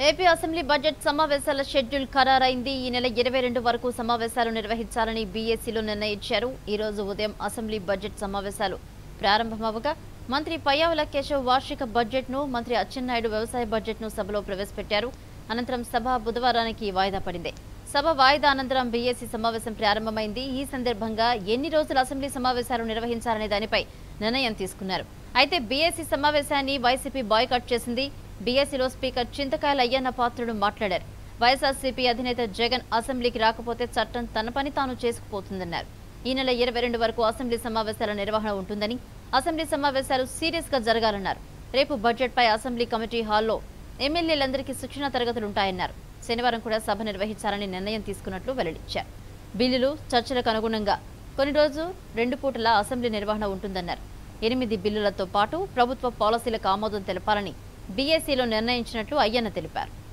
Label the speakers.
Speaker 1: AP assembly budget సమావేశాల schedule ఖరారైంది ఈ నెల ఇరవై రెండు వరకు సమావేశాలు నిర్వహించాలని బీఎస్సీలో నిర్ణయించారు ఈ రోజు ఉదయం అసెంబ్లీ బడ్జెట్ సమావేశాలు ప్రారంభమవగా మంత్రి పయ్యావుల కేశవ్ వార్షిక బడ్జెట్ ను మంత్రి అచ్చెన్నాయుడు వ్యవసాయ బడ్జెట్ ను సభలో ప్రవేశపెట్టారు అనంతరం సభ బుధవారానికి వాయిదా పడింది సభ వాయిదా అనంతరం బీఎస్సీ సమావేశం ప్రారంభమైంది ఈ సందర్భంగా ఎన్ని రోజులు అసెంబ్లీ సమావేశాలు నిర్వహించాలనే దానిపై నిర్ణయం తీసుకున్నారు అయితే బీఎస్సీ సమావేశాన్ని వైసీపీ బాయ్కాట్ చేసింది బీఎస్సీలో స్పీకర్ చింతకాయల అయ్యన్న పాత్రుడు మాట్లాడారు వైఎస్ఆర్సీపీ అధినేత జగన్ అసెంబ్లీకి రాకపోతే చట్టం తన పని తాను చేసుకుపోతుందన్నారు ఈ నెల ఇరవై రెండు వరకు అసెంబ్లీ సమావేశాల నిర్వహణ ఉంటుందని అసెంబ్లీ సమావేశాలు సీరియస్ గా జరగాలన్నారు రేపు బడ్జెట్ పై అసెంబ్లీ కమిటీ హాల్లో ఎమ్మెల్యేలందరికీ శిక్షణ తరగతులుంటాయన్నారు శనివారం కూడా సభ నిర్వహించాలని నిర్ణయం తీసుకున్నట్లు వెల్లడించారు బిల్లులు చర్చలకు అనుగుణంగా కొన్ని రోజు రెండు పూటల అసెంబ్లీ నిర్వహణ ఉంటుందన్నారు ఎనిమిది బిల్లులతో పాటు ప్రభుత్వ పాలసీలకు ఆమోదం తెలపాలని బీఏసీలో నిర్ణయించినట్లు అయ్యన్న తెలిపారు